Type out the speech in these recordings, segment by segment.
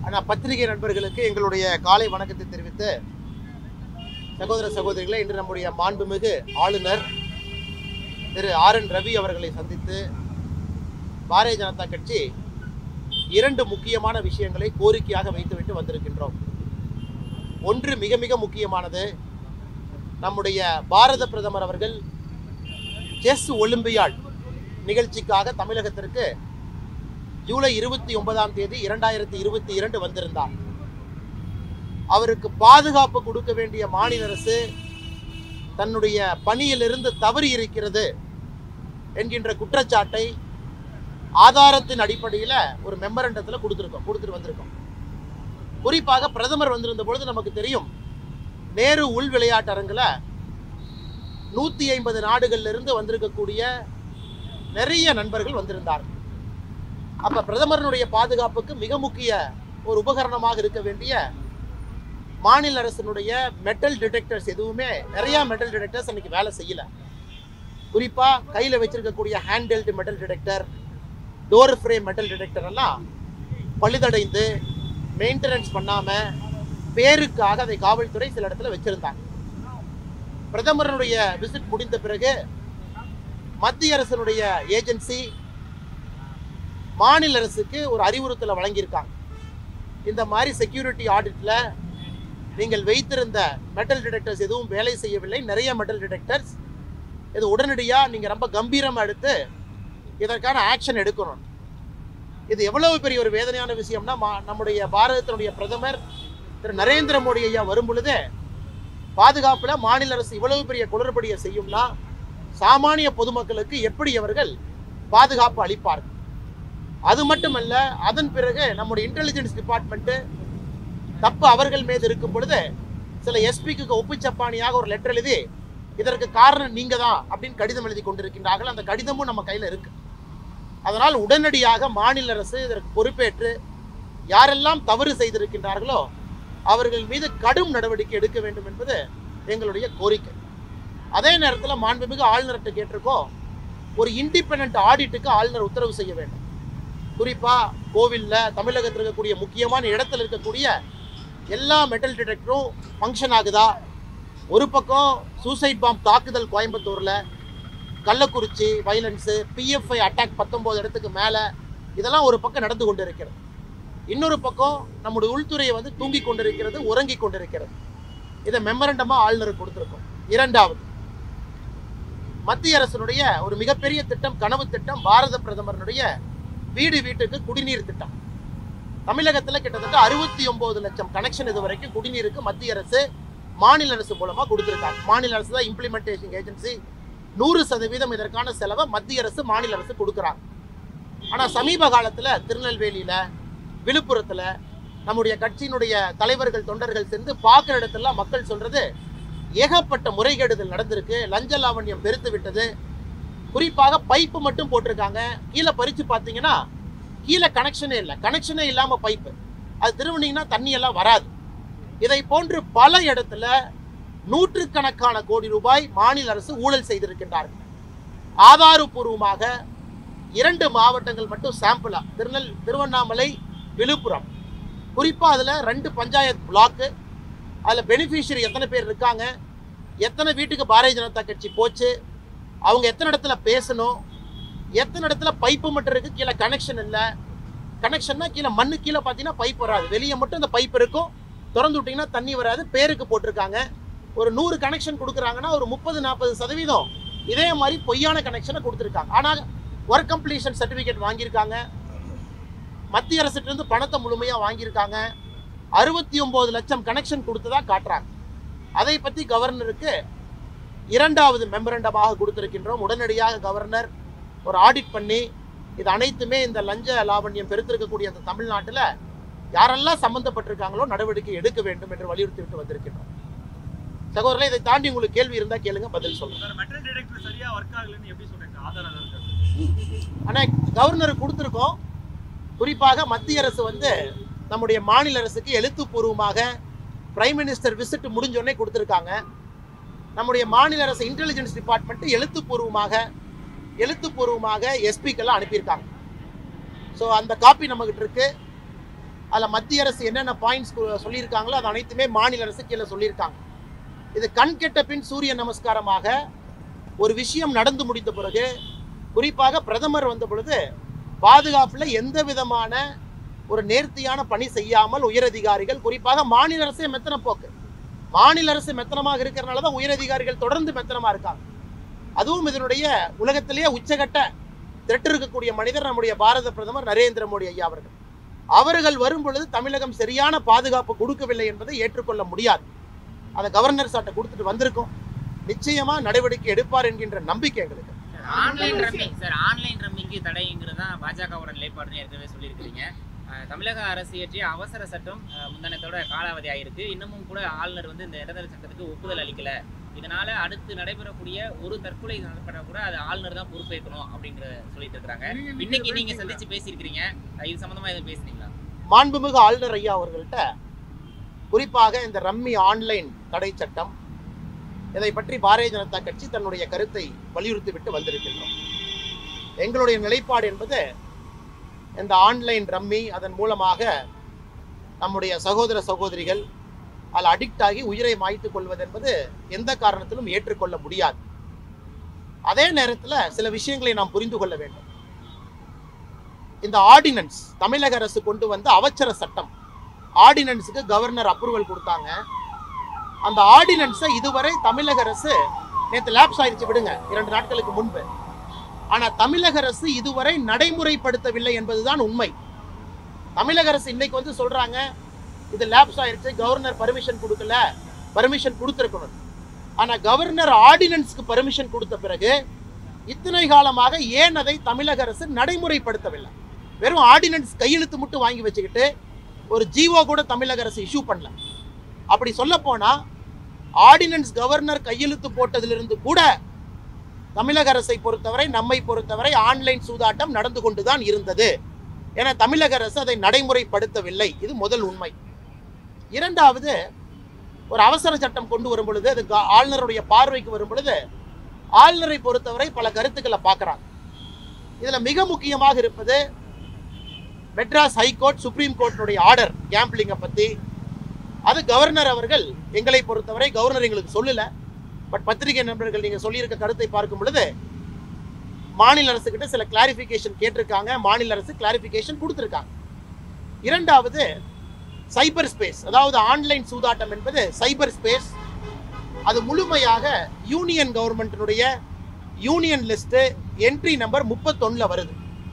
ஆனால் பத்திரிகை நண்பர்களுக்கு எங்களுடைய காலை வணக்கத்தை தெரிவித்து சகோதர சகோதரிகளை இன்று நம்முடைய மாண்புமிகு ஆளுநர் திரு ஆர் என் ரவி அவர்களை சந்தித்து பாரதிய ஜனதா கட்சி இரண்டு முக்கியமான விஷயங்களை கோரிக்கையாக வைத்துவிட்டு வந்திருக்கின்றோம் ஒன்று மிக மிக முக்கியமானது நம்முடைய பாரத பிரதமர் அவர்கள் செஸ் ஒலிம்பியாட் நிகழ்ச்சிக்காக தமிழகத்திற்கு ஜூலை இருபத்தி ஒன்பதாம் தேதி இரண்டாயிரத்தி இருபத்தி இரண்டு வந்திருந்தார் அவருக்கு பாதுகாப்பு கொடுக்க வேண்டிய மாநில அரசு தன்னுடைய பணியிலிருந்து தவறி இருக்கிறது என்கின்ற குற்றச்சாட்டை ஆதாரத்தின் அடிப்படையில் ஒரு மெமரண்டத்தில் கொடுத்துருக்கோம் கொடுத்துட்டு வந்திருக்கோம் குறிப்பாக பிரதமர் வந்திருந்த பொழுது நமக்கு தெரியும் நேரு உள் விளையாட்டு அரங்கில் நூற்றி ஐம்பது நாடுகள்ல இருந்து வந்திருக்கக்கூடிய நிறைய நண்பர்கள் வந்திருந்தார்கள் அப்ப பிரதமரனுடைய பாதுகாப்புக்கு மிக முக்கிய ஒரு உபகரணமாக இருக்க வேண்டிய மாநில அரசினுடைய மெட்டல் டிடெக்டர்ஸ் எதுவுமே நிறைய மெட்டல் டிடெக்டர்ஸ் அன்னைக்கு வேலை செய்யல குறிப்பா கையில வச்சிருக்கக்கூடிய handheld metal detector door frame metal detector எல்லாம் பழுதடைந்து மெயின்டெனன்ஸ் பண்ணாம பேருக்காக அதை காவல்துறை சில இடத்துல வச்சிருந்தாங்க பிரதமருடைய விசிட் முடிந்த பிறகு மத்திய அரசினுடைய ஏஜென்சி மாநில அரசுக்கு ஒரு அறிவுறுத்தலை வழங்கியிருக்காங்க இந்த மாதிரி செக்யூரிட்டி ஆடிட்ல நீங்கள் வைத்திருந்த மெட்டல் டிடெக்டர்ஸ் எதுவும் வேலை செய்யவில்லை நிறைய மெட்டல் டிடெக்டர்ஸ் இது உடனடியாக நீங்கள் ரொம்ப கம்பீரமாக எடுத்து இதற்கான ஆக்ஷன் எடுக்கணும் இது எவ்வளவு பெரிய ஒரு வேதனையான விஷயம்னா மா- நம்முடைய பாரதத்தினுடைய பிரதமர் திரு நரேந்திர மோடி ஐயா வரும் பொழுதே பாதுகாப்புல மாநில அரசு இவ்வளவு பெரிய குளறுபடியை செய்யும்னா சாமானிய பொதுமக்களுக்கு எப்படி அவர்கள் பாதுகாப்பு அளிப்பார்கள் அது மட்டுமல்ல அதன் பிறகு நம்முடைய இன்டெலிஜென்ஸ் டிபார்ட்மெண்ட் தப்பு அவர்கள் மீது இருக்கும் பொழுது சில எஸ்பிக்கு ஒப்புச்சப்பாணியாக ஒரு லெட்டர் எழுதி இதற்கு காரணம் நீங்க தான் அப்படின்னு கடிதம் எழுதி கொண்டிருக்கின்றார்கள் அந்த கடிதமும் நம்ம கையில இருக்கு அதனால் உடனடியாக மாநில அரசு இதற்கு பொறுப்பேற்று யாரெல்லாம் தவறு செய்திருக்கின்றார்களோ அவர்கள் மீது கடும் நடவடிக்கை எடுக்க வேண்டும் என்பது எங்களுடைய கோரிக்கை அதே நேரத்தில் மாண்புமிகு ஆளுநர்கிட்ட கேட்டிருக்கோம் ஒரு இண்டிபெண்ட் ஆடிட்டுக்கு ஆளுநர் உத்தரவு செய்ய வேண்டும் குறிப்பா கோவில்ல தமிழகத்தில் இருக்கக்கூடிய முக்கியமான இடத்துல இருக்கக்கூடிய எல்லா மெட்டல் டிடெக்டரும் ஃபங்க்ஷன் ஆகுதா ஒரு பக்கம் சூசைட் பாம் தாக்குதல் கோயம்புத்தூர்ல கள்ளக்குறிச்சி வைலன்ஸு பிஎஃப்ஐ அட்டாக் பத்தொம்போது இடத்துக்கு மேலே இதெல்லாம் ஒரு பக்கம் நடந்து கொண்டு இருக்கிறது இன்னொரு பக்கம் நம்முடைய உள்துறையை வந்து தூங்கி கொண்டிருக்கிறது உறங்கி கொண்டிருக்கிறது இதை மெமரண்டமாக ஆளுநருக்கு கொடுத்துருக்கோம் இரண்டாவது மத்திய அரசினுடைய ஒரு மிகப்பெரிய திட்டம் கனவு திட்டம் பாரத பிரதமருடைய வீடு வீட்டுக்கு குடிநீர் திட்டம் தமிழகத்தில் கிட்டத்தட்ட அறுபத்தி ஒன்பது லட்சம் கனெக்ஷன் இது வரைக்கும் குடிநீருக்கு மத்திய அரசு மாநில அரசு மூலமா கொடுத்துருக்காங்க மாநில அரசு தான் இம்ப்ளிமெண்டேஷன் ஏஜென்சி நூறு சதவீதம் இதற்கான செலவை மத்திய அரசு மாநில அரசு கொடுக்குறாங்க ஆனால் சமீப காலத்தில் திருநெல்வேலியில விழுப்புரத்துல நம்முடைய கட்சியினுடைய தலைவர்கள் தொண்டர்கள் சேர்ந்து பார்க்குற இடத்துலலாம் மக்கள் சொல்றது ஏகப்பட்ட முறைகேடுதல் நடந்திருக்கு லஞ்ச லாவண்யம் பெருத்து விட்டது குறிப்பாக பைப்பு மட்டும் போட்டிருக்காங்க கீழே பறிச்சு பார்த்தீங்கன்னா கீழே கனெக்ஷனே இல்லை கனெக்ஷனே இல்லாம பைப்பு அது திருவனீங்கன்னா தண்ணி எல்லாம் வராது இதை போன்று பல இடத்துல நூற்றுக்கணக்கான கோடி ரூபாய் மாநில அரசு ஊழல் செய்திருக்கின்றார்கள் ஆதாரபூர்வமாக இரண்டு மாவட்டங்கள் மட்டும் சாம்பிளா திருநெல் திருவண்ணாமலை விழுப்புரம் குறிப்பாக அதில் ரெண்டு பஞ்சாயத்து பிளாக்கு அதில் பெனிஃபிஷியரி எத்தனை பேர் இருக்காங்க எத்தனை வீட்டுக்கு பாரதிய ஜனதா கட்சி போச்சு அவங்க எத்தனை இடத்துல பேசணும் எத்தனை இடத்துல பைப்பு மட்டும் இருக்கு கீழே கனெக்ஷன் இல்லை கனெக்ஷன்னா கீழே மண்ணு கீழே பார்த்தீங்கன்னா பைப் வராது வெளியே மட்டும் இந்த பைப் இருக்கும் திறந்து விட்டிங்கன்னா தண்ணி வராது பேருக்கு போட்டிருக்காங்க ஒரு நூறு கனெக்ஷன் கொடுக்குறாங்கன்னா ஒரு முப்பது நாற்பது சதவீதம் இதே மாதிரி பொய்யான கனெக்ஷனை கொடுத்துருக்காங்க ஆனால் ஒர்க் கம்ப்ளீஷன் சர்டிஃபிகேட் வாங்கியிருக்காங்க மத்திய அரசுல இருந்து பணத்தை முழுமையாக வாங்கியிருக்காங்க அறுபத்தி ஒன்பது லட்சம் கனெக்ஷன் கொடுத்ததா காட்டுறாங்க அதை பற்றி கவர்னருக்கு இரண்டாவது மெமரண்டமாக கொடுத்திருக்கின்றோம் உடனடியாக கவர்னர் ஒரு ஆடிட் பண்ணி இது அனைத்துமே இந்த லஞ்ச லாவண்யம் பெருத்திருக்கக்கூடிய அந்த தமிழ்நாட்டில் யாரெல்லாம் சம்பந்தப்பட்டிருக்காங்களோ நடவடிக்கை எடுக்க வேண்டும் என்று வலியுறுத்தி விட்டு வந்திருக்கின்றோம் சகோதரர்களே இதை தாண்டி உங்களுக்கு கேள்வி இருந்தால் கேளுங்க பதில் சொல்றேன் சார் மெட்டல் டிடெக்டர் சரியா ஒர்க் ஆகலைன்னு எப்படி சொல்றீங்க ஆதாரம் இருக்காது ஆனால் கவர்னர் கொடுத்துருக்கோம் குறிப்பாக மத்திய அரசு வந்து நம்முடைய மாநில அரசுக்கு எழுத்துப்பூர்வமாக பிரைம் மினிஸ்டர் விசிட் முடிஞ்சோடனே கொடுத்துருக்காங்க நம்முடைய மாநில அரசு இன்டெலிஜென்ஸ் டிபார்ட்மெண்ட் எழுத்துப்பூர்வமாக எழுத்துப்பூர்வமாக எஸ்பிக்கெல்லாம் அனுப்பியிருக்காங்க ஸோ அந்த காப்பி நம்மகிட்ட இருக்கு அதில் மத்திய அரசு என்னென்ன பாயிண்ட்ஸ் சொல்லியிருக்காங்களோ அது அனைத்துமே மாநில அரசு கீழே சொல்லியிருக்காங்க இது கண் கெட்ட பின் சூரிய நமஸ்காரமாக ஒரு விஷயம் நடந்து முடிந்த பிறகு குறிப்பாக பிரதமர் வந்த பொழுது பாதுகாப்பில் எந்த விதமான ஒரு நேர்த்தியான பணி செய்யாமல் உயரதிகாரிகள் குறிப்பாக மாநில அரசே மெத்தன போக்கு மாநில அரசு மெத்தனமாக இருக்கிறனால தான் உயரதிகாரிகள் தொடர்ந்து மெத்தனமாக இருக்காங்க அதுவும் இதனுடைய உலகத்திலேயே உச்சகட்ட திரட்டு இருக்கக்கூடிய மனிதர் நம்முடைய பாரத பிரதமர் நரேந்திர மோடி ஐயா அவர்கள் அவர்கள் வரும் பொழுது தமிழகம் சரியான பாதுகாப்பு கொடுக்கவில்லை என்பதை ஏற்றுக்கொள்ள முடியாது அதை கவர்னர் சாட்டை கொடுத்துட்டு வந்திருக்கோம் நிச்சயமா நடவடிக்கை எடுப்பார் என்கின்ற நம்பிக்கை எங்களுக்கு ஆன்லைன் ரம்மி சார் ஆன்லைன் ரம்மிக்கு தடைங்கிறது தான் பாஜகவோட நிலைப்பாடுன்னு ஏற்கனவே சொல்லியிருக்கிறீங்க அஹ், தமிழக அரசு இயற்றிய அவசர சட்டம் அஹ், முந்தானத்தோட காலாவதி ஆயிருக்கு இன்னமும் கூட ஆளுநர் வந்து இந்த இடதல் சட்டத்துக்கு ஒப்புதல் அளிக்கல இதனால அடுத்து நடைபெறக்கூடிய ஒரு தற்கொலை நடப்பட கூட அது ஆளுநர் தான் பொறுப்பேற்கணும் அப்படிங்கிற சொல்லிட்டு இருக்காங்க இன்னைக்கு நீங்க சந்திச்சு பேசியிருக்கிறீங்க அஹ், இது சம்பந்தமா எதுவும் பேசுனீங்களா மாண்புமிகு ஆளுநர் ஐயா அவர்கள்ட்ட குறிப்பாக இந்த ரம்மி ஆன்லைன் தடை சட்டம் இதை பற்றி பாரதிய ஜனதா கட்சி தன்னுடைய கருத்தை வலியுறுத்தி விட்டு வந்திருக்கின்றோம் எங்களுடைய நிலைப்பாடு என்பது இந்த ஆன்லைன் ரம்மி அதன் மூலமாக நம்முடைய சகோதர சகோதரிகள் அதில் அடிக்ட் ஆகி உயிரை மாய்த்துக் கொள்வது என்பது எந்த காரணத்திலும் ஏற்றுக்கொள்ள முடியாது அதே நேரத்தில் சில விஷயங்களை நாம் புரிந்து கொள்ள வேண்டும் இந்த ஆர்டினன்ஸ் தமிழக அரசு கொண்டு வந்த அவசர சட்டம் ஆர்டினன்ஸுக்கு கவர்னர் அப்ரூவல் கொடுத்தாங்க அந்த ஆர்டினன்ஸை இதுவரை தமிழக அரசு நேற்று லேப்ஸ் ஆயிடுச்சு விடுங்க இரண்டு நாட்களுக்கு முன்பு ஆனா தமிழக அரசு இதுவரை நடைமுறைப்படுத்தவில்லை என்பதுதான் உண்மை தமிழக அரசு இன்னைக்கு வந்து சொல்றாங்க இது லேப்ஸ் ஆயிடுச்சு கவர்னர் பர்மிஷன் கொடுக்கல பர்மிஷன் கொடுத்துருக்கணும் ஆனா கவர்னர் ஆர்டினன்ஸ்க்கு பர்மிஷன் கொடுத்த பிறகு இத்தனை காலமாக ஏன் அதை தமிழக அரசு நடைமுறைப்படுத்தவில்லை வெறும் ஆர்டினன்ஸ் கையெழுத்து மட்டும் வாங்கி வச்சுக்கிட்டு ஒரு ஜீவோ கூட தமிழக அரசு இஷ்யூ பண்ணல அப்படி சொல்ல போனா ஆர்டினன்ஸ் கவர்னர் கையெழுத்து போட்டதிலிருந்து கூட தமிழக அரசை பொறுத்தவரை நம்மை பொறுத்தவரை ஆன்லைன் சூதாட்டம் நடந்து கொண்டுதான் இருந்தது என தமிழக அரசு அதை நடைமுறைப்படுத்தவில்லை இது முதல் உண்மை இரண்டாவது ஒரு அவசர சட்டம் கொண்டு வரும் பொழுது அது க- ஆளுநருடைய பார்வைக்கு வரும் பொழுது ஆளுநரை பொறுத்தவரை பல கருத்துக்களை பார்க்கறாங்க இதுல மிக முக்கியமாக இருப்பது மெட்ராஸ் ஹைகோர்ட் சுப்ரீம் கோர்ட்டினுடைய ஆர்டர் கேம்பிளிங்கை பத்தி அது கவர்னர் அவர்கள் எங்களை பொறுத்தவரை கவர்னர் எங்களுக்கு சொல்லல பட் பத்திரிகை நண்பர்கள் நீங்க சொல்லியிருக்க கருத்தை பார்க்கும் பொழுது மாநில அரசு கிட்ட சில கிளாரிஃபிகேஷன் கேட்டிருக்காங்க மாநில அரசு கிளாரிஃபிகேஷன் கொடுத்திருக்காங்க இரண்டாவது சைபர் ஸ்பேஸ் அதாவது ஆன்லைன் சூதாட்டம் என்பது சைபர் ஸ்பேஸ் அது முழுமையாக யூனியன் கவர்மெண்ட்டினுடைய யூனியன் லிஸ்ட் என்ட்ரி நம்பர் முப்பத்தொன்னுல வருது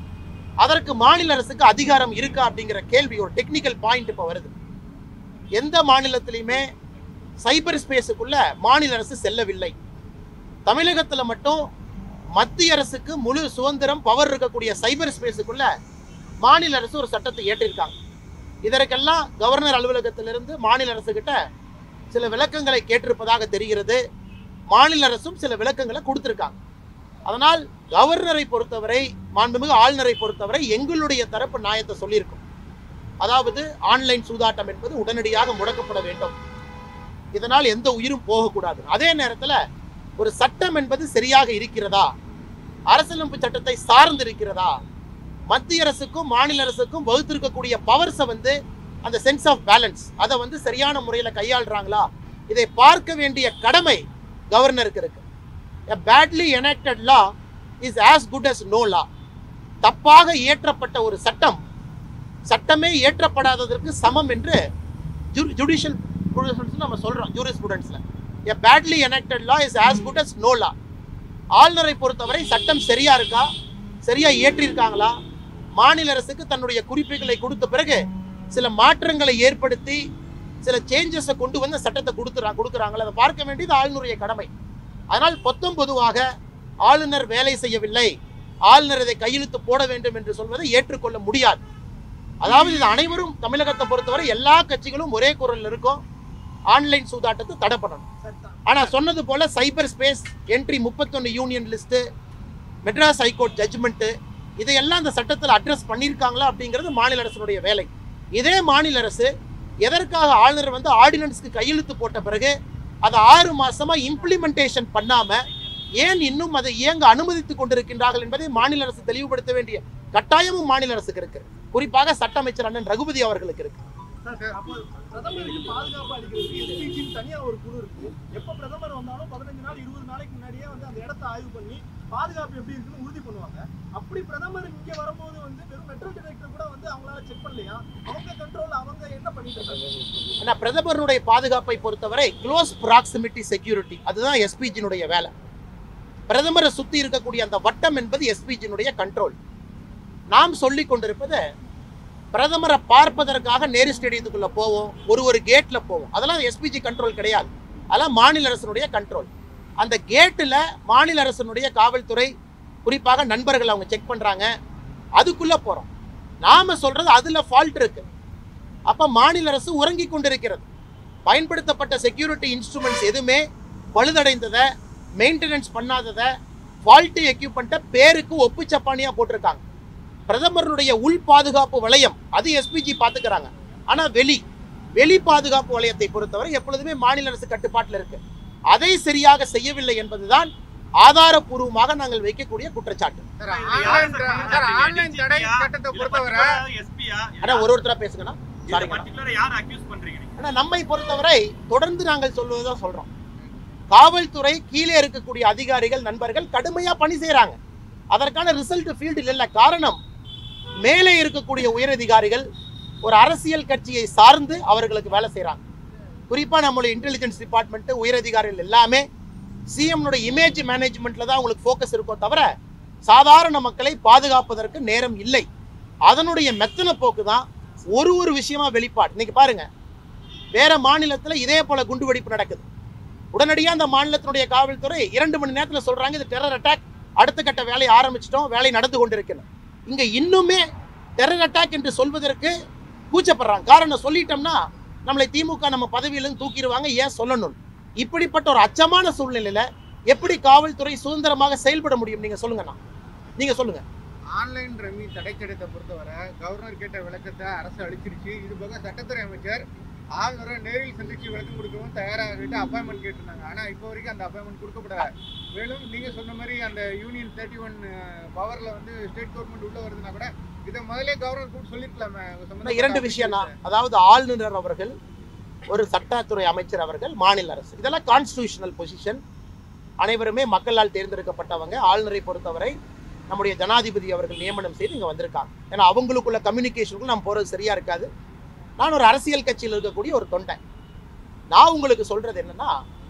அதற்கு மாநில அரசுக்கு அதிகாரம் இருக்கா அப்படிங்கிற கேள்வி ஒரு டெக்னிக்கல் பாயிண்ட் இப்போ வருது எந்த மாநிலத்திலையுமே சைபர் ஸ்பேஸுக்குள்ள மாநில அரசு செல்லவில்லை தமிழகத்தில் மட்டும் மத்திய அரசுக்கு முழு சுதந்திரம் பவர் இருக்கக்கூடிய சைபர் ஸ்பேஸுக்குள்ள மாநில அரசு ஒரு சட்டத்தை ஏற்றிருக்காங்க இதற்கெல்லாம் கவர்னர் அலுவலகத்திலிருந்து மாநில அரசு கிட்ட சில விளக்கங்களை கேட்டிருப்பதாக தெரிகிறது மாநில அரசும் சில விளக்கங்களை கொடுத்திருக்காங்க அதனால் கவர்னரை பொறுத்தவரை மாண்புமிகு ஆளுநரை பொறுத்தவரை எங்களுடைய தரப்பு நியாயத்தை சொல்லியிருக்கோம் அதாவது ஆன்லைன் சூதாட்டம் என்பது உடனடியாக முடக்கப்பட வேண்டும் இதனால் எந்த உயிரும் போகக்கூடாது அதே நேரத்தில் ஒரு சட்டம் என்பது சரியாக இருக்கிறதா அரசியலமைப்பு சட்டத்தை சார்ந்து இருக்கிறதா மத்திய அரசுக்கும் மாநில அரசுக்கும் வகுத்திருக்கக்கூடிய பவர்ஸை வந்து அந்த சென்ஸ் ஆஃப் பேலன்ஸ் அதை வந்து சரியான முறையில் கையாளுறாங்களா இதை பார்க்க வேண்டிய கடமை கவர்னருக்கு இருக்கு a badly enacted law is as good as no law தப்பாக இயற்றப்பட்ட ஒரு சட்டம் சட்டமே இயற்றப்படாததற்கு சமம் என்று ஜுடிஷியல் நம்ம சொல்றோம் ஜூரி ஸ்டூடெண்ட்ஸ்ல a badly enacted law is as good as no law ஆளுநரை பொறுத்தவரை சட்டம் சரியா இருக்கா சரியா இயற்றியிருக்காங்களா மாநில அரசுக்கு தன்னுடைய குறிப்புகளை கொடுத்த பிறகு சில மாற்றங்களை ஏற்படுத்தி சில சேஞ்சஸை கொண்டு வந்து சட்டத்தை கொடுத்துறா கொடுக்குறாங்களா அதை பார்க்க வேண்டியது ஆளுநருடைய கடமை அதனால் பொத்தம் பொதுவாக ஆளுநர் வேலை செய்யவில்லை ஆளுநர் இதை கையெழுத்து போட வேண்டும் என்று சொல்வதை ஏற்றுக்கொள்ள முடியாது அதாவது இது அனைவரும் தமிழகத்தை பொறுத்தவரை எல்லா கட்சிகளும் ஒரே குரல் இருக்கும் ஆன்லைன் சூதாட்டத்தை தடை பண்ணணும் ஆனா சொன்னது போல சைபர் ஸ்பேஸ் என்ட்ரி முப்பத்தொன்னு union list Madras high court judgment இதையெல்லாம் அந்த சட்டத்தில் அட்ரஸ் பண்ணியிருக்காங்களா அப்படிங்கிறது மாநில அரசினுடைய வேலை இதே மாநில அரசு எதற்காக ஆளுநர் வந்து ஆர்டினன்ஸ்க்கு கையெழுத்து போட்ட பிறகு அதை ஆறு மாசமா இம்ப்ளிமெண்டேஷன் பண்ணாம ஏன் இன்னும் அதை இயங்க அனுமதித்துக் கொண்டிருக்கின்றார்கள் என்பதை மாநில அரசு தெளிவுபடுத்த வேண்டிய கட்டாயமும் மாநில அரசுக்கு இருக்கு குறிப்பாக சட்ட அமைச்சர் அண்ணன் ரகுபதி அவர்களுக்கு இருக்கு அப்போ பிரதமருக்கு பாதுகாப்பு அளிக்கிறதுக்கு எஸ்பிஜின்னு தனியா ஒரு குழு இருக்கு எப்ப பிரதமர் வந்தாலும் பதினஞ்சு நாள் இருபது நாளைக்கு முன்னாடியே வந்து அந்த இடத்த ஆய்வு பண்ணி பாதுகாப்பு எப்படி இருக்குன்னு உறுதி பண்ணுவாங்க அப்படி பிரதமர் இங்க வரும்போது வந்து வெறும் மெட்ரல் டிரெக்டர் கூட வந்து அவங்களால செக் பண்ணலையா அவங்க கண்ட்ரோல் அவங்க என்ன பண்ணிட்டு இருக்காங்க ஆனா பிரதமருடைய பாதுகாப்பை பொறுத்தவரை க்ளோஸ் ப்ராக்சிமிட்டி செக்யூரிட்டி அதுதான் எஸ்பிஜினுடைய வேலை பிரதமரை சுத்தி இருக்கக்கூடிய அந்த வட்டம் என்பது எஸ்பிஜினுடைய கண்ட்ரோல் நாம் சொல்லிக் கொண்டிருப்பது பிரதமரை பார்ப்பதற்காக நேரு ஸ்டேடியத்துக்குள்ள போவோம் ஒரு ஒரு கேட்ல போவோம் அதெல்லாம் எஸ்பிஜி கண்ட்ரோல் கிடையாது அதெல்லாம் மாநில அரசனுடைய கண்ட்ரோல் அந்த கேட்டில் மாநில அரசனுடைய காவல்துறை குறிப்பாக நண்பர்கள் அவங்க செக் பண்றாங்க அதுக்குள்ள போறோம் நாம சொல்றது அதுல ஃபால்ட் இருக்கு அப்ப மாநில அரசு உறங்கி கொண்டிருக்கிறது பயன்படுத்தப்பட்ட செக்யூரிட்டி இன்ஸ்ட்ருமெண்ட்ஸ் எதுவுமே பழுதடைந்ததை மெயின்டெனன்ஸ் பண்ணாததை ஃபால்ட்டி எக்யூப்மெண்ட்டை பேருக்கு ஒப்பு சப்பானியா போட்டிருக்காங்க பிரதமருடைய உள் பாதுகாப்பு வளையம் அது எஸ்பிஜி பார்த்துக்கிறாங்க ஆனா வெளி வெளி பாதுகாப்பு வளையத்தை பொறுத்தவரை எப்பொழுதுமே மாநில அரசு கட்டுப்பாட்டில் இருக்கு அதை சரியாக செய்யவில்லை என்பதுதான் ஆதாரப்பூர்வமாக நாங்கள் வைக்கக்கூடிய குற்றச்சாட்டு சார் ஆன்லைன் சார் ஆன்லைன் தடை சட்டத்தை பொறுத்தவரை எஸ்பியா ஆனா ஒரு ஒருத்தரா பேசுங்கண்ணா சாரிங்கண்ணா பர்டிகுலரா யார் அக்யூஸ் பண்றீங்க நீங்க ஆனா நம்மை பொறுத்தவரை தொடர்ந்து நாங்கள் சொல்வதுதான் சொல்றோம் காவல்துறை கீழே இருக்கக்கூடிய அதிகாரிகள் நண்பர்கள் கடுமையா பணி செய்றாங்க அதற்கான ரிசல்ட் ஃபீல்டில் இல்ல காரணம் மேலே இருக்கக்கூடிய உயரதிகாரிகள் ஒரு அரசியல் கட்சியை சார்ந்து அவர்களுக்கு வேலை செய்றாங்க குறிப்பா நம்மளுடைய இன்டெலிஜென்ஸ் டிபார்ட்மெண்ட் உயரதிகாரிகள் எல்லாமே சிஎம்னுடைய இமேஜ் மேனேஜ்மெண்ட்ல தான் உங்களுக்கு ஃபோக்கஸ் இருக்கோ தவிர சாதாரண மக்களை பாதுகாப்பதற்கு நேரம் இல்லை அதனுடைய மெத்தன போக்கு தான் ஒரு ஒரு விஷயமா வெளிப்பாடு இன்னைக்கு பாருங்க வேற மாநிலத்துல இதே போல குண்டுவெடிப்பு நடக்குது உடனடியா அந்த மாநிலத்தினுடைய காவல்துறை இரண்டு மணி நேரத்துல சொல்றாங்க இது டெரர் அட்டாக் அடுத்த கட்ட வேலையை ஆரம்பிச்சிட்டோம் வேலை நடந்து கொண்டிருக்கிறது இங்க இன்னுமே டெரர் அட்டாக் என்று சொல்வதற்கு கூச்சப்படுறாங்க காரணம் சொல்லிட்டோம்னா நம்மளை திமுக நம்ம பதவியிலிருந்து தூக்கிடுவாங்க ஏன் சொல்லணும் இப்படிப்பட்ட ஒரு அச்சமான சூழ்நிலையில எப்படி காவல்துறை சுதந்திரமாக செயல்பட முடியும் நீங்க சொல்லுங்கண்ணா நீங்க சொல்லுங்க ஆன்லைன் ரம்மி தடை சட்டத்தை பொறுத்தவரை கவர்னர் கேட்ட விளக்கத்தை அரசு அளிச்சிருச்சு இது போக சட்டத்துறை அமைச்சர் ஆளுநரை நேரில் சந்திச்சு விளக்கம் கொடுக்கவும் தயாராகிட்டு அப்பாயின்மெண்ட் கேட்டிருந்தாங்க ஆனா இப்போ வரைக்கும் அந்த அப்பாயின்மெண்ட் கொடுக்கப்படல மேலும் நீங்க சொன்ன மாதிரி அந்த யூனியன் தேர்ட்டி ஒன் பவர்ல வந்து ஸ்டேட் கவர்மெண்ட் உள்ள வருதுன்னா கூட இதை முதல்ல கவர்னர் கூட சொல்லிருக்கலாமே ஆனா இரண்டு விஷயம் தான் அதாவது ஆளுநர் அவர்கள் ஒரு சட்டத்துறை அமைச்சர் அவர்கள் மாநில அரசு இதெல்லாம் கான்ஸ்டியூஷனல் பொசிஷன் அனைவருமே மக்களால் தேர்ந்தெடுக்கப்பட்டவங்க ஆளுநரை பொறுத்தவரை நம்முடைய ஜனாதிபதி அவர்கள் நியமனம் செய்து இங்க வந்திருக்காங்க ஏன்னா அவங்களுக்குள்ள கம்யூனிகேஷனுக்கு நம்ம போறது சரியா இருக்காது நான் ஒரு அரசியல் கட்சியில் இருக்கக்கூடிய ஒரு தொண்டன் நான் உங்களுக்கு சொல்றது என்னன்னா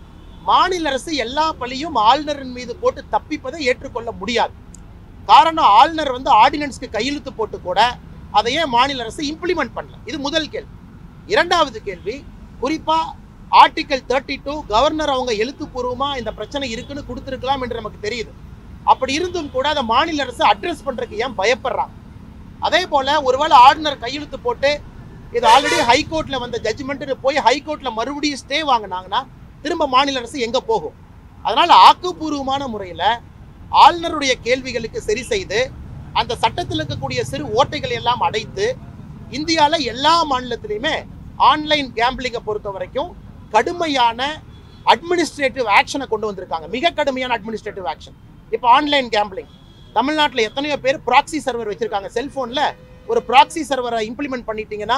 மாநில அரசு எல்லா பழியும் ஆளுநரின் மீது போட்டு தப்பிப்பதை ஏற்றுக்கொள்ள முடியாது காரணம் ஆளுநர் வந்து ஆர்டினன்ஸ்க்கு கையெழுத்து போட்டு கூட அதை ஏன் மாநில அரசு இம்ப்ளிமெண்ட் பண்ணல இது முதல் கேள்வி இரண்டாவது கேள்வி குறிப்பா ஆர்டிகல் தேர்ட்டி டூ கவர்னர் அவங்க எழுத்துப்பூர்வமா இந்த பிரச்சனை இருக்குன்னு கொடுத்துருக்கலாம் என்று நமக்கு தெரியுது அப்படி இருந்தும் கூட அதை மாநில அரசு அட்ரஸ் பண்றதுக்கு ஏன் பயப்படுறாங்க அதே போல ஒருவேளை ஆளுநர் கையெழுத்து போட்டு இது ஆல்ரெடி ஹைகோர்ட்ல வந்த ஜட்ஜ்மெண்ட் போய் ஹைகோர்ட்ல மறுபடியும் ஸ்டே வாங்கினாங்கன்னா திரும்ப மாநில அரசு எங்க போகும் அதனால ஆக்கப்பூர்வமான முறையில ஆளுநருடைய கேள்விகளுக்கு சரி செய்து அந்த சட்டத்தில் இருக்கக்கூடிய சிறு ஓட்டைகளை எல்லாம் அடைத்து இந்தியால எல்லா மாநிலத்திலையுமே ஆன்லைன் கேம்பிளிங்கை பொறுத்த வரைக்கும் கடுமையான அட்மினிஸ்ட்ரேட்டிவ் ஆக்ஷனை கொண்டு வந்திருக்காங்க மிக கடுமையான அட்மினிஸ்ட்ரேட்டிவ் ஆக்ஷன் இப்போ ஆன்லைன் கேம்பிளிங் தமிழ்நாட்டில் எத்தனையோ பேர் ப்ராக்ஸி சர்வர் வச்சிருக்காங்க செல்போனில் ஒரு ப்ராக்ஸி சர்வரை இம்ப்ளிமெண்ட் பண்ணிட்டீங்கன்னா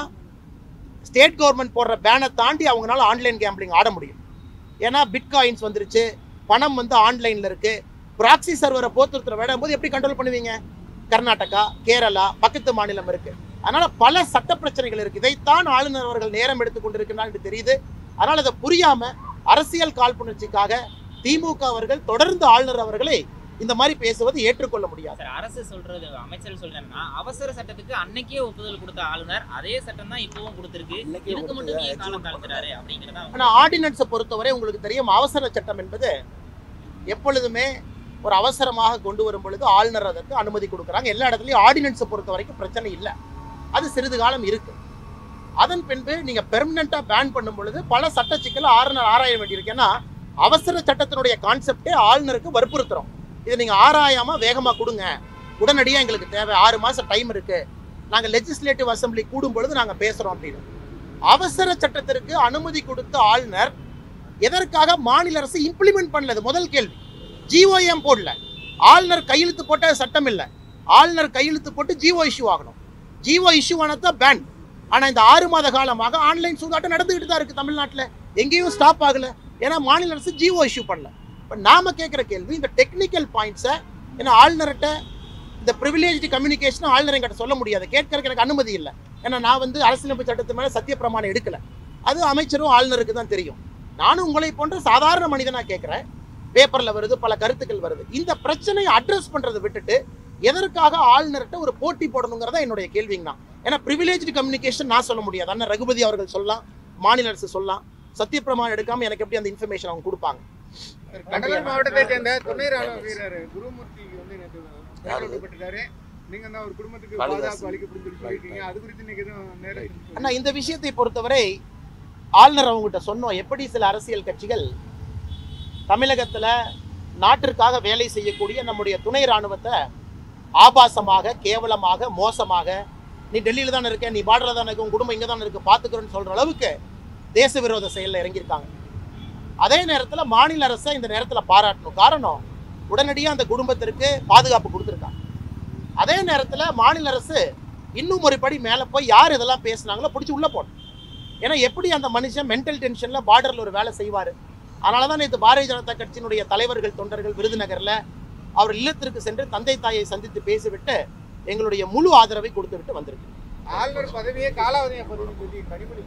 ஸ்டேட் கவர்மெண்ட் போடுற பேனை தாண்டி அவங்களால ஆன்லைன் கேம்பிளிங் ஆட முடியும் ஏன்னா பிட்காயின்ஸ் வந்துருச்சு பணம் வந்து ஆன்லைனில் இருக்கு ப்ராக்ஸி சர்வரை போத்துறதுல விடும் போது எப்படி கண்ட்ரோல் பண்ணுவீங்க கர்நாடகா கேரளா பக்கத்து மாநிலம் இருக்கு அதனால பல சட்ட பிரச்சனைகள் இருக்கு இதைத்தான் ஆளுநர் அவர்கள் நேரம் எடுத்துக் கொண்டிருக்கிறார் என்று தெரியுது அதனால அதை புரியாம அரசியல் காழ்ப்புணர்ச்சிக்காக திமுக அவர்கள் தொடர்ந்து ஆளுநர் அவர்களை இந்த மாதிரி பேசுவது ஏற்றுக்கொள்ள முடியாது சார் அரசு சொல்றது அமைச்சர் சொல்றேன்னா அவசர சட்டத்துக்கு அன்னைக்கே ஒப்புதல் கொடுத்த ஆளுநர் அதே சட்டம் தான் இப்பவும் கொடுத்திருக்கு இதுக்கு மட்டும் ஏன் காலம் தாழ்த்துறாரு அப்படிங்கறத அவங்க ஆனா ஆர்டினன்ஸை பொறுத்தவரை உங்களுக்கு தெரியும் அவசர சட்டம் என்பது எப்பொழுதுமே ஒரு அவசரமாக கொண்டு வரும் பொழுது ஆளுநர் அதற்கு அனுமதி கொடுக்குறாங்க எல்லா இடத்துலயும் ஆர்டினன்ஸை பொறுத்த வரைக்கும் பிரச்சனை இல்லை அது சிறிது காலம் இருக்கு அதன் பின்பு நீங்க பெர்மனண்டா பேன் பண்ணும் பொழுது பல சட்ட சிக்கலை ஆளுநர் ஆராய வேண்டியிருக்கு ஏன்னா அவசர சட்டத்தினுடைய கான்செப்டே ஆளுநருக்கு வற்புறுத்துறோம் இதை நீங்க ஆராயாம வேகமா கொடுங்க உடனடியா எங்களுக்கு தேவை ஆறு மாசம் டைம் இருக்கு நாங்க லெஜிஸ்லேட்டிவ் அசம்பிளி கூடும் பொழுது நாங்க பேசுறோம் அப்படின்னு அவசர சட்டத்திற்கு அனுமதி கொடுத்த ஆளுநர் எதற்காக மாநில அரசு இம்ப்ளிமெண்ட் பண்ணல இது முதல் கேள்வி ஜிஓஎம் போடல ஆளுநர் கையெழுத்து போட்ட சட்டம் இல்லை ஆளுநர் கையெழுத்து போட்டு ஜிஓ இஷ்யூ ஆகணும் ஜிஓ இஷ்யூ ஆனதான் பேன் ஆனா இந்த ஆறு மாத காலமாக ஆன்லைன் சூதாட்டம் நடந்துகிட்டு தான் இருக்கு தமிழ்நாட்டுல எங்கேயும் ஸ்டாப் ஆகல ஏன்னா மாநில அரசு ஜிஓ இஷ்யூ பண்ணல இப்போ நாம கேட்குற கேள்வி இந்த டெக்னிக்கல் பாயிண்ட்ஸை ஏன்னா ஆளுநர்கிட்ட இந்த ப்ரிவிலேஜ் கம்யூனிகேஷன் ஆளுநர் என்கிட்ட சொல்ல முடியாது கேட்கறதுக்கு எனக்கு அனுமதி இல்லை ஏன்னா நான் வந்து அரசியலமைப்பு சட்டத்து மேலே சத்திய பிரமாணம் எடுக்கல அது அமைச்சரும் ஆளுநருக்கு தான் தெரியும் நானும் உங்களை போன்ற சாதாரண மனிதனா கேட்குறேன் பேப்பர்ல வருது பல கருத்துக்கள் வருது இந்த பிரச்சனையை அட்ரஸ் பண்றதை விட்டுட்டு எதற்காக ஆளுநர்கிட்ட ஒரு போட்டி போடணுங்கிறதா என்னுடைய கேள்விங்கண்ணா ஏன்னா ப்ரிவிலேஜ் கம்யூனிகேஷன் நான் சொல்ல முடியாது அண்ணன் ரகுபதி அவர்கள் சொல்லலாம் மாநில அரசு சொல்லலாம் சத்தியப்பிரமாணம் எடுக்காம எனக்கு எப்படி அந்த இன்ஃபர்மேஷன் அவங்க கொடுப்பாங்க கடலூர் மாவட்டத்தை சேர்ந்த துணை ராணுவ வீரர் குருமூர்த்தி வந்து நேற்று கைது நீங்க தான் ஒரு குடும்பத்துக்கு பாதுகாப்பு அளிக்கப்படும் சொல்லி சொல்லியிருக்கீங்க அது குறித்து இன்னைக்கு எதுவும் நேரம் அண்ணா இந்த விஷயத்தை பொறுத்தவரை ஆளுநர் அவங்ககிட்ட சொன்னோம் எப்படி சில அரசியல் கட்சிகள் தமிழகத்துல நாட்டிற்காக வேலை செய்யக்கூடிய நம்முடைய துணை ராணுவத்தை ஆபாசமாக கேவலமாக மோசமாக நீ டெல்லியில தானே இருக்க நீ பார்டர்ல தானே இருக்க உன் குடும்பம் இங்க தானே இருக்கு பாத்துக்கிறேன்னு சொல்ற அளவுக்கு தேச விரோத செயல்ல இறங்கியிருக்காங்க அதே நேரத்துல மாநில அரசை இந்த நேரத்துல பாராட்டணும் காரணம் உடனடியாக அந்த குடும்பத்திற்கு பாதுகாப்பு கொடுத்துருக்காங்க அதே நேரத்துல மாநில அரசு இன்னும் ஒரு படி மேலே போய் யார் இதெல்லாம் பேசுனாங்களோ பிடிச்சி உள்ளே போடணும் ஏன்னா எப்படி அந்த மனுஷன் மென்டல் டென்ஷனில் பார்டரில் ஒரு வேலை செய்வார் அதனால தான் நேற்று பாரதிய ஜனதா கட்சியினுடைய தலைவர்கள் தொண்டர்கள் விருதுநகரில் அவர் இல்லத்திற்கு சென்று தந்தை தாயை சந்தித்து பேசிவிட்டு எங்களுடைய முழு ஆதரவை கொடுத்து விட்டு வந்திருக்கு ஆளுநர் பதவியே காலாவதிய பதவி சொல்லி Kanimozhi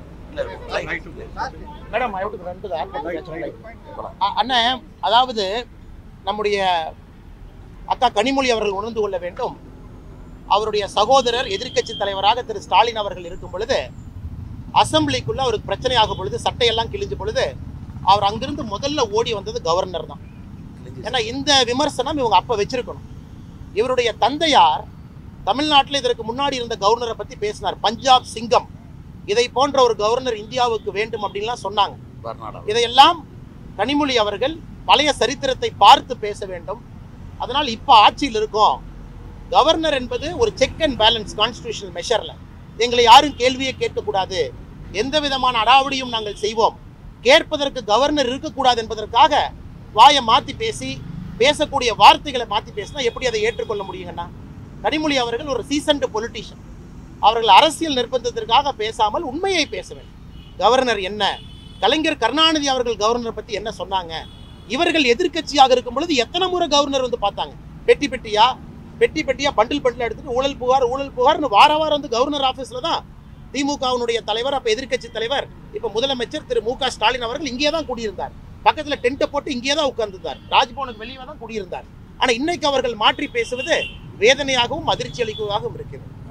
madam I would run to அண்ணன் அதாவது நம்முடைய அக்கா கனிமொழி அவர்கள் உணர்ந்து கொள்ள வேண்டும் அவருடைய சகோதரர் எதிர்க்கட்சி தலைவராக திரு ஸ்டாலின் அவர்கள் இருக்கும் பொழுது அசம்பிளிக்குள்ள அவருக்கு பிரச்சனை ஆகும் பொழுது சட்டையெல்லாம் கிழிஞ்ச பொழுது அவர் அங்கிருந்து முதல்ல ஓடி வந்தது கவர்னர் தான் ஏன்னா இந்த விமர்சனம் இவங்க அப்ப வச்சிருக்கணும் இவருடைய தந்தையார் தமிழ்நாட்டில் இதற்கு முன்னாடி இருந்த கவர்னரை பத்தி பேசினார் பஞ்சாப் சிங்கம் இதை போன்ற ஒரு கவர்னர் இந்தியாவுக்கு வேண்டும் அப்படின்லாம் சொன்னாங்க இதையெல்லாம் கனிமொழி அவர்கள் பழைய சரித்திரத்தை பார்த்து பேச வேண்டும் அதனால் இப்போ ஆட்சியில் இருக்கோம் கவர்னர் என்பது ஒரு செக் அண்ட் பேலன்ஸ் கான்ஸ்டியூஷனல் மெஷர்ல எங்களை யாரும் கேள்வியை கேட்கக்கூடாது எந்த விதமான அடாவடியும் நாங்கள் செய்வோம் கேட்பதற்கு கவர்னர் இருக்கக்கூடாது என்பதற்காக வாயை மாற்றி பேசி பேசக்கூடிய வார்த்தைகளை மாற்றி பேசினா எப்படி அதை ஏற்றுக்கொள்ள முடியுங்கண்ணா கனிமொழி அவர்கள் ஒரு சீசன்டு பொலிட்டிஷியன் அவர்கள் அரசியல் நிர்பந்தத்திற்காக பேசாமல் உண்மையை பேச வேண்டும் கவர்னர் என்ன கலைஞர் கருணாநிதி அவர்கள் கவர்னர் பத்தி என்ன சொன்னாங்க இவர்கள் எதிர்க்கட்சியாக இருக்கும் பொழுது எத்தனை முறை கவர்னர் வந்து பார்த்தாங்க பெட்டி பெட்டியா பெட்டி பெட்டியா பண்டில் பண்டில் எடுத்துட்டு ஊழல் புகார் ஊழல் புகார்னு வார வாரம் வந்து கவர்னர் ஆபீஸ்ல தான் திமுகவினுடைய தலைவர் அப்ப எதிர்க்கட்சி தலைவர் இப்ப முதலமைச்சர் திரு மு க ஸ்டாலின் அவர்கள் இங்கே தான் குடியிருந்தார் பக்கத்துல டென்ட்டை போட்டு இங்கே தான் உட்கார்ந்திருந்தார் ராஜ்பவனுக்கு வெளியே தான் குடியிருந்தார் ஆனா இன்னைக்கு அவர்கள் மாற்றி பேசுவது வேதனையாகவும் அதிர்ச்சி அளிப்பதாகவும் இருக்கிறது